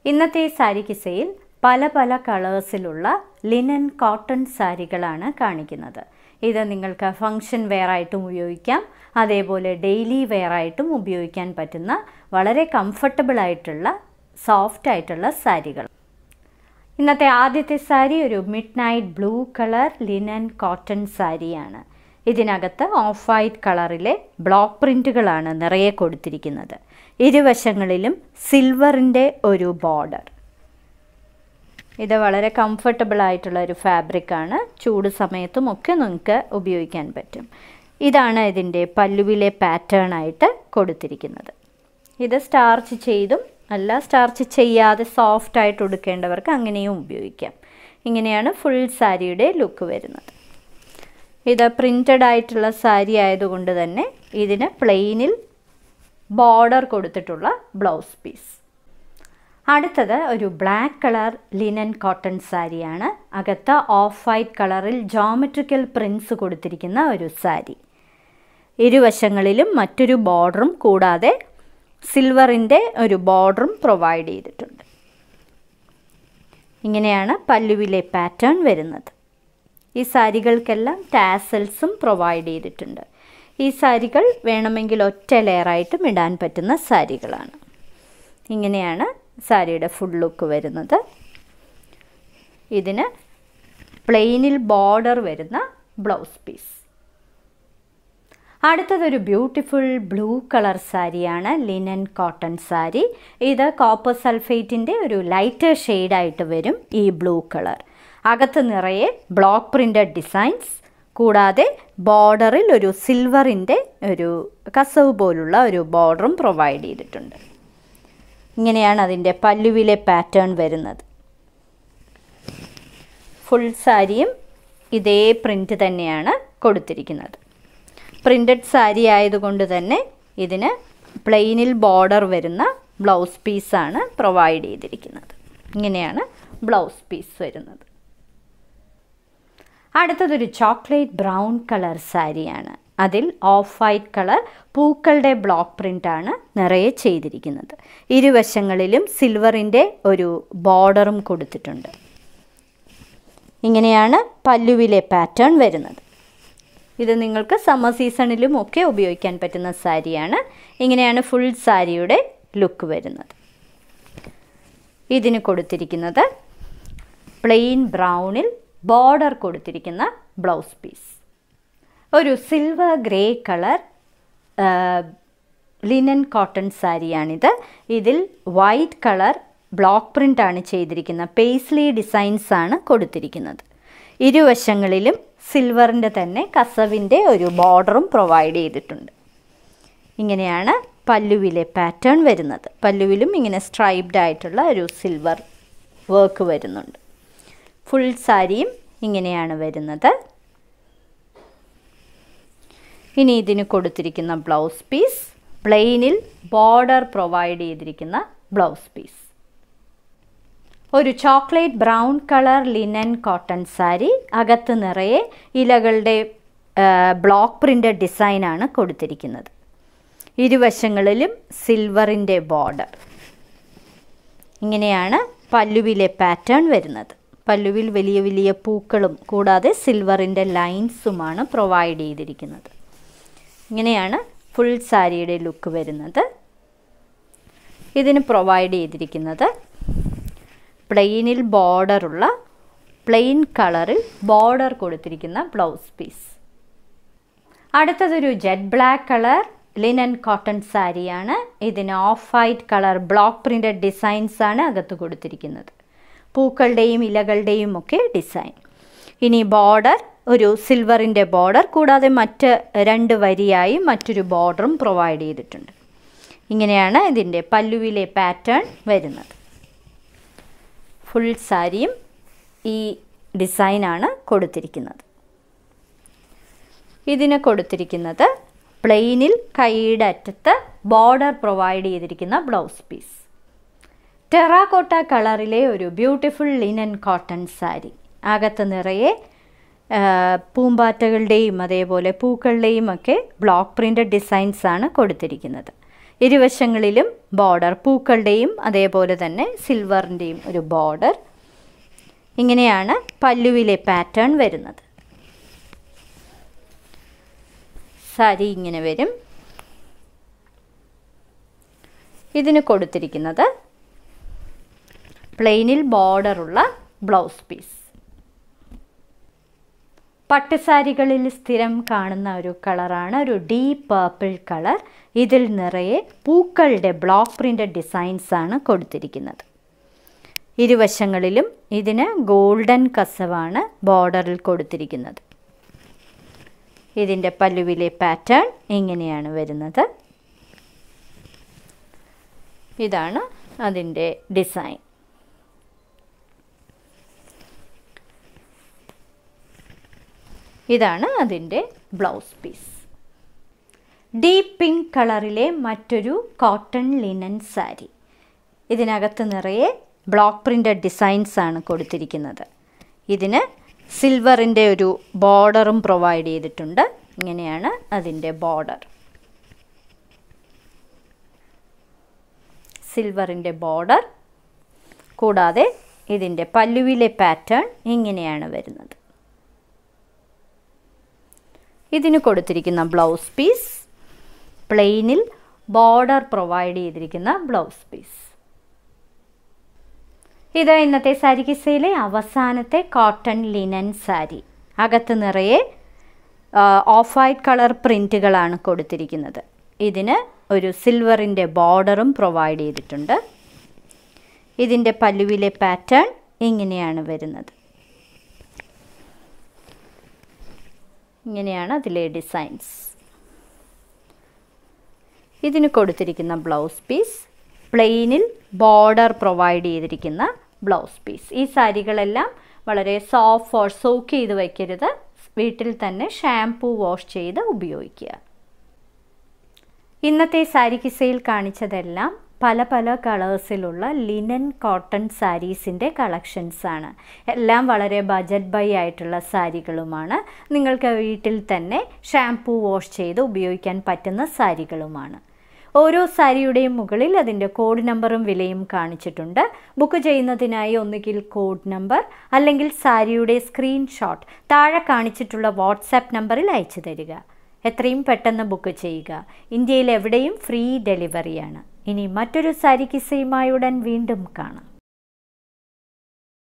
ഇന്നത്തെ സാരി കിസയിൽ പല പല കളേഴ്സിലുള്ള ലിനൻ കോട്ടൺ സാരികളാണ് കാണിക്കുന്നത് ഇത് നിങ്ങൾക്ക് ഫങ്ഷൻ വെയർ ആയിട്ടും ഉപയോഗിക്കാം അതേപോലെ ഡെയിലി വെയർ ആയിട്ടും ഉപയോഗിക്കാൻ പറ്റുന്ന വളരെ കംഫർട്ടബിൾ ആയിട്ടുള്ള സോഫ്റ്റ് ആയിട്ടുള്ള സാരികൾ ഇന്നത്തെ ആദ്യത്തെ സാരി ഒരു midnight blue colour linen cotton സാരിയാണ് ഇതിനകത്ത് ഓഫ് വൈറ്റ് കളറിലെ ബ്ലോക്ക് പ്രിൻറ്റുകളാണ് നിറയെ കൊടുത്തിരിക്കുന്നത് ഇരുവശങ്ങളിലും സിൽവറിൻ്റെ ഒരു ബോർഡർ ഇത് വളരെ കംഫർട്ടബിൾ ആയിട്ടുള്ള ഒരു ഫാബ്രിക്കാണ് ചൂട് സമയത്തും ഒക്കെ നിങ്ങൾക്ക് ഉപയോഗിക്കാൻ പറ്റും ഇതാണ് ഇതിൻ്റെ പല്ലുവിലെ പാറ്റേൺ ആയിട്ട് കൊടുത്തിരിക്കുന്നത് ഇത് സ്റ്റാർച്ച് ചെയ്തും അല്ല സ്റ്റാർച്ച് ചെയ്യാതെ സോഫ്റ്റ് ആയിട്ട് ഉടുക്കേണ്ടവർക്ക് അങ്ങനെയും ഉപയോഗിക്കാം ഇങ്ങനെയാണ് ഫുൾ സാരിയുടെ ലുക്ക് വരുന്നത് ഇത് പ്രിൻറ്റഡ് ആയിട്ടുള്ള സാരി ആയതുകൊണ്ട് തന്നെ ഇതിന് പ്ലെയിനിൽ ബോർഡർ കൊടുത്തിട്ടുള്ള ബ്ലൗസ് പീസ് അടുത്തത് ഒരു ബ്ലാക്ക് കളർ ലിനൻ കോട്ടൺ സാരിയാണ് അകത്ത് ഓഫ് വൈറ്റ് കളറിൽ ജോമെട്രിക്കൽ പ്രിൻസ് കൊടുത്തിരിക്കുന്ന ഒരു സാരി ഇരുവശങ്ങളിലും മറ്റൊരു ബോർഡറും കൂടാതെ സിൽവറിൻ്റെ ഒരു ബോർഡറും പ്രൊവൈഡ് ചെയ്തിട്ടുണ്ട് ഇങ്ങനെയാണ് പല്ലുവിലെ പാറ്റേൺ വരുന്നത് ഈ സാരികൾക്കെല്ലാം ടാസൽസും പ്രൊവൈഡ് ചെയ്തിട്ടുണ്ട് ഈ സാരികൾ വേണമെങ്കിൽ ഒറ്റ ലെയറായിട്ടും ഇടാൻ പറ്റുന്ന സാരികളാണ് ഇങ്ങനെയാണ് സാരിയുടെ ഫുൾ ലുക്ക് വരുന്നത് ഇതിന് പ്ലെയിനിൽ ബോർഡർ വരുന്ന ബ്ലൗസ് പീസ് അടുത്തതൊരു ബ്യൂട്ടിഫുൾ ബ്ലൂ കളർ സാരിയാണ് ലിനൻ കോട്ടൺ സാരി ഇത് കോപ്പർ സൾഫേറ്റിൻ്റെ ഒരു ലൈറ്റർ ഷെയ്ഡായിട്ട് വരും ഈ ബ്ലൂ കളർ അകത്ത് നിറയെ ബ്ലോക്ക് പ്രിൻ്റഡ് ഡിസൈൻസ് കൂടാതെ ബോർഡറിൽ ഒരു സിൽവറിൻ്റെ ഒരു കസവ് പോലുള്ള ഒരു ബോർഡറും പ്രൊവൈഡ് ചെയ്തിട്ടുണ്ട് ഇങ്ങനെയാണ് അതിൻ്റെ പല്ലുവിലെ പാറ്റേൺ വരുന്നത് ഫുൾ സാരിയും ഇതേ പ്രിൻ്റ് തന്നെയാണ് കൊടുത്തിരിക്കുന്നത് പ്രിൻറ്റഡ് സാരി ആയതുകൊണ്ട് തന്നെ ഇതിന് പ്ലെയിനിൽ ബോർഡർ വരുന്ന ബ്ലൗസ് പീസാണ് പ്രൊവൈഡ് ചെയ്തിരിക്കുന്നത് ഇങ്ങനെയാണ് ബ്ലൗസ് പീസ് വരുന്നത് അടുത്തതൊരു ചോക്ലേറ്റ് ബ്രൗൺ കളർ സാരിയാണ് അതിൽ ഓഫ് വൈറ്റ് കളർ പൂക്കളുടെ ബ്ലോക്ക് പ്രിൻ്റാണ് നിറയെ ചെയ്തിരിക്കുന്നത് ഇരുവശങ്ങളിലും സിൽവറിൻ്റെ ഒരു ബോർഡറും കൊടുത്തിട്ടുണ്ട് ഇങ്ങനെയാണ് പല്ലുവിലെ പാറ്റേൺ വരുന്നത് ഇത് നിങ്ങൾക്ക് സമ്മർ സീസണിലും ഒക്കെ ഉപയോഗിക്കാൻ പറ്റുന്ന സാരിയാണ് ഇങ്ങനെയാണ് ഫുൾ സാരിയുടെ ലുക്ക് വരുന്നത് ഇതിന് കൊടുത്തിരിക്കുന്നത് പ്ലെയിൻ ബ്രൗണിൽ ബോർഡർ കൊടുത്തിരിക്കുന്ന ബ്ലൗസ് പീസ് ഒരു silver grey colour linen cotton സാരിയാണിത് ഇതിൽ വൈറ്റ് കളർ ബ്ലോക്ക് പ്രിൻ്റ് ആണ് ചെയ്തിരിക്കുന്നത് പേസ്ലി ഡിസൈൻസ് ആണ് കൊടുത്തിരിക്കുന്നത് ഇരുവശങ്ങളിലും സിൽവറിൻ്റെ തന്നെ കസവിൻ്റെ ഒരു ബോർഡറും പ്രൊവൈഡ് ചെയ്തിട്ടുണ്ട് ഇങ്ങനെയാണ് പല്ലുവിലെ പാറ്റേൺ വരുന്നത് പല്ലുവിലും ഇങ്ങനെ സ്ട്രൈപ്ഡ് ആയിട്ടുള്ള ഒരു സിൽവർ വർക്ക് വരുന്നുണ്ട് ഫുൾ സാരിയും ഇങ്ങനെയാണ് വരുന്നത് ഇനി ഇതിന് കൊടുത്തിരിക്കുന്ന ബ്ലൗസ് പീസ് പ്ലെയിനിൽ ബോർഡർ പ്രൊവൈഡ് ചെയ്തിരിക്കുന്ന ബ്ലൗസ് പീസ് ഒരു chocolate brown colour linen cotton sari അകത്ത് നിറയെ ഇലകളുടെ ബ്ലോക്ക് പ്രിൻ്റഡ് ഡിസൈനാണ് കൊടുത്തിരിക്കുന്നത് ഇരുവശങ്ങളിലും സിൽവറിൻ്റെ ബോർഡർ ഇങ്ങനെയാണ് പല്ലുവിലെ പാറ്റേൺ വരുന്നത് പല്ലുവിൽ വലിയ വലിയ പൂക്കളും കൂടാതെ സിൽവറിൻ്റെ ലൈൻസുമാണ് പ്രൊവൈഡ് ചെയ്തിരിക്കുന്നത് ഇങ്ങനെയാണ് ഫുൾ സാരിയുടെ ലുക്ക് വരുന്നത് ഇതിന് പ്രൊവൈഡ് ചെയ്തിരിക്കുന്നത് പ്ലെയിനിൽ ബോർഡറുള്ള പ്ലെയിൻ കളറിൽ ബോർഡർ കൊടുത്തിരിക്കുന്ന ബ്ലൗസ് പീസ് അടുത്തതൊരു jet black colour linen cotton സാരിയാണ് ഇതിന് off white colour block printed designs ആണ് അകത്ത് കൊടുത്തിരിക്കുന്നത് പൂക്കളുടെയും ഇലകളുടെയും ഒക്കെ ഡിസൈൻ ഇനി ബോർഡർ ഒരു സിൽവറിൻ്റെ ബോർഡർ കൂടാതെ മറ്റ് രണ്ട് വരിയായി മറ്റൊരു ബോർഡറും പ്രൊവൈഡ് ചെയ്തിട്ടുണ്ട് ഇങ്ങനെയാണ് ഇതിൻ്റെ പല്ലുവിലെ പാറ്റേൺ വരുന്നത് ഫുൾ സാരിയും ഈ ഡിസൈനാണ് കൊടുത്തിരിക്കുന്നത് ഇതിന് കൊടുത്തിരിക്കുന്നത് പ്ലെയിനിൽ കൈയുടെ അറ്റത്ത് ബോർഡർ പ്രൊവൈഡ് ചെയ്തിരിക്കുന്ന ബ്ലൗസ് പീസ് ടെറാക്കോട്ട കളറിലെ ഒരു ബ്യൂട്ടിഫുൾ ലിനൻ കോട്ടൺ സാരി അകത്ത് നിറയെ പൂമ്പാറ്റകളുടെയും അതേപോലെ പൂക്കളുടെയും ഒക്കെ ബ്ലോക്ക് പ്രിൻ്റഡ് ഡിസൈൻസ് ആണ് കൊടുത്തിരിക്കുന്നത് ഇരുവശങ്ങളിലും ബോർഡർ പൂക്കളുടെയും അതേപോലെ തന്നെ സിൽവറിൻ്റെയും ഒരു ബോർഡർ ഇങ്ങനെയാണ് പല്ലുവിലെ പാറ്റേൺ വരുന്നത് സാരി ഇങ്ങനെ വരും ഇതിന് കൊടുത്തിരിക്കുന്നത് പ്ലെയിനിൽ ബോർഡറുള്ള ബ്ലൗസ് പീസ് പട്ടുസാരികളിൽ സ്ഥിരം കാണുന്ന ഒരു കളറാണ് ഒരു ഡീപ്പ് പേർപ്പിൾ കളർ ഇതിൽ നിറയെ പൂക്കളുടെ ബ്ലോക്ക് പ്രിൻ്റഡ് ഡിസൈൻസ് ആണ് കൊടുത്തിരിക്കുന്നത് ഇരുവശങ്ങളിലും ഇതിന് ഗോൾഡൻ കസവാണ് ബോർഡറിൽ കൊടുത്തിരിക്കുന്നത് ഇതിൻ്റെ പല്ലുവിലെ പാറ്റേൺ ഇങ്ങനെയാണ് വരുന്നത് ഇതാണ് അതിൻ്റെ ഡിസൈൻ ഇതാണ് അതിൻ്റെ ബ്ലൗസ് പീസ് ഡീപ്പ് പിങ്ക് കളറിലെ മറ്റൊരു കോട്ടൺ ലിനൻ സാരി ഇതിനകത്ത് നിറയെ ബ്ലോക്ക് പ്രിൻ്റഡ് ഡിസൈൻസ് ആണ് കൊടുത്തിരിക്കുന്നത് ഇതിന് സിൽവറിൻ്റെ ഒരു ബോർഡറും പ്രൊവൈഡ് ചെയ്തിട്ടുണ്ട് ഇങ്ങനെയാണ് അതിൻ്റെ ബോർഡർ സിൽവറിൻ്റെ ബോർഡർ കൂടാതെ ഇതിൻ്റെ പല്ലുവിലെ പാറ്റേൺ ഇങ്ങനെയാണ് വരുന്നത് ഇതിന് കൊടുത്തിരിക്കുന്ന ബ്ലൗസ് പീസ് പ്ലെയിനിൽ ബോർഡർ പ്രൊവൈഡ് ചെയ്തിരിക്കുന്ന ബ്ലൗസ് പീസ് ഇത് ഇന്നത്തെ സാരി കിസയിലെ അവസാനത്തെ കോട്ടൺ ലിനൻ സാരി അകത്ത് നിറയെ ഓഫ് വൈറ്റ് കളർ പ്രിൻറ്റുകളാണ് കൊടുത്തിരിക്കുന്നത് ഇതിന് ഒരു സിൽവറിൻ്റെ ബോർഡറും പ്രൊവൈഡ് ചെയ്തിട്ടുണ്ട് ഇതിൻ്റെ പല്ലുവിലെ പാറ്റേൺ ഇങ്ങനെയാണ് വരുന്നത് ഇങ്ങനെയാണ് അതിലെ ഡിസൈൻസ് ഇതിന് കൊടുത്തിരിക്കുന്ന ബ്ലൗസ് പീസ് പ്ലെയിനിൽ ബോർഡർ പ്രൊവൈഡ് ചെയ്തിരിക്കുന്ന ബ്ലൗസ് പീസ് ഈ സാരികളെല്ലാം വളരെ സോഫ്റ്റ് ഓർ സോക്ക് ചെയ്ത് വയ്ക്കരുത് വീട്ടിൽ തന്നെ ഷാംപൂ വാഷ് ചെയ്ത് ഉപയോഗിക്കുക ഇന്നത്തെ സാരി കിസയിൽ കാണിച്ചതെല്ലാം പല പല കളേഴ്സിലുള്ള ലിനൻ കോട്ടൺ സാരീസിൻ്റെ കളക്ഷൻസ് ആണ് എല്ലാം വളരെ ബജറ്റ് ബൈ ആയിട്ടുള്ള സാരികളുമാണ് നിങ്ങൾക്ക് വീട്ടിൽ തന്നെ ഷാംപൂ വാഷ് ചെയ്ത് ഉപയോഗിക്കാൻ പറ്റുന്ന സാരികളുമാണ് ഓരോ സാരിയുടെയും മുകളിൽ അതിൻ്റെ കോഡ് നമ്പറും വിലയും കാണിച്ചിട്ടുണ്ട് ബുക്ക് ചെയ്യുന്നതിനായി ഒന്നുകിൽ കോഡ് നമ്പർ അല്ലെങ്കിൽ സാരിയുടെ സ്ക്രീൻഷോട്ട് താഴെ കാണിച്ചിട്ടുള്ള വാട്സാപ്പ് നമ്പറിൽ അയച്ചു തരിക എത്രയും പെട്ടെന്ന് ബുക്ക് ചെയ്യുക ഇന്ത്യയിൽ എവിടെയും ഫ്രീ ഡെലിവറിയാണ് ഇനി മറ്റൊരു സാരി കിസ്സയുമായി ഉടൻ വീണ്ടും കാണാം